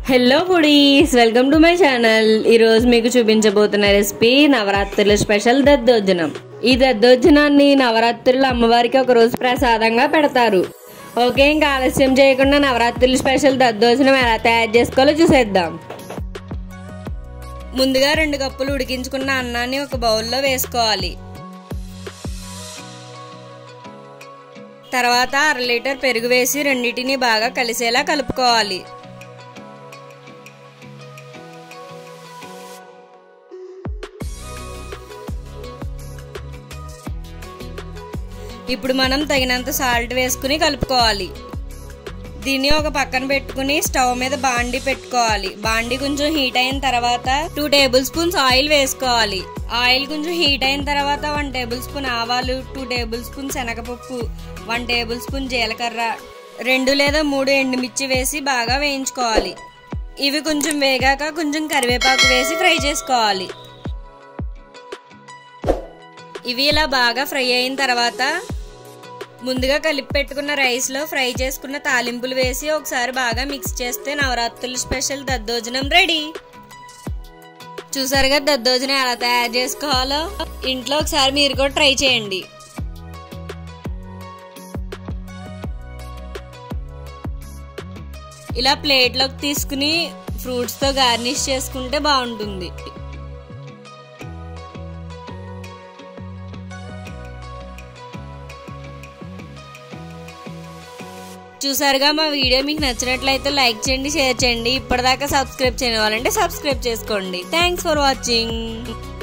hello foodies welcome to my channel ఈరోజు మీకు చూపించబోతున్న recipe నవరాత్రుల స్పెషల్ దద్దోజనం ఈ దద్దోజనాన్ని నవరాత్రులు అమ్మవారికి ఒక రోజు ప్రసాదంగా పెడతారు ఓకే ఇంకా ఆలస్యం చేయకుండా నవరాత్రుల స్పెషల్ దద్దోజనం ఎలా తయారు చేసుకోవాలో చూసేద్దాం ముందుగా రెండు కప్పులు ఉడికించుకున్న అన్నాన్ని ఒక బౌల్లో వేసుకోవాలి తర్వాత అర లీటర్ పెరుగు వేసి రెండింటిని బాగా కలిసేలా కలుపుకోవాలి ఇప్పుడు మనం తగినంత సాల్ట్ వేసుకుని కలుపుకోవాలి దీన్ని ఒక పక్కన పెట్టుకుని స్టవ్ మీద బాండి పెట్టుకోవాలి బాండి కొంచెం హీట్ అయిన తర్వాత టూ టేబుల్ స్పూన్స్ ఆయిల్ వేసుకోవాలి ఆయిల్ కొంచెం హీట్ అయిన తర్వాత వన్ టేబుల్ స్పూన్ ఆవాలు టూ టేబుల్ స్పూన్ శనగపప్పు వన్ టేబుల్ స్పూన్ జీలకర్ర రెండు లేదా మూడు ఎండుమిర్చి వేసి బాగా వేయించుకోవాలి ఇవి కొంచెం వేగాక కొంచెం కరివేపాకు వేసి ఫ్రై చేసుకోవాలి ఇవి ఇలా బాగా ఫ్రై అయిన తర్వాత ముందుగా కలిపి పెట్టుకున్న రైస్లో ఫ్రై చేసుకున్న తాలింపులు వేసి ఒకసారి బాగా మిక్స్ చేస్తే నవరాత్రుల స్పెషల్ దద్దోజనం రెడీ చూసారుగా దద్దోజనం ఎలా తయారు చేసుకోవాలో ఇంట్లో ఒకసారి మీరు కూడా ట్రై చేయండి ఇలా ప్లేట్లోకి తీసుకుని ఫ్రూట్స్తో గార్నిష్ చేసుకుంటే బాగుంటుంది చూసారుగా మా వీడియో మీకు నచ్చినట్లయితే లైక్ చేయండి షేర్ చేయండి ఇప్పటిదాకా సబ్స్క్రైబ్ చేయని వాళ్ళంటే సబ్స్క్రైబ్ చేసుకోండి థ్యాంక్స్ ఫర్ వాచింగ్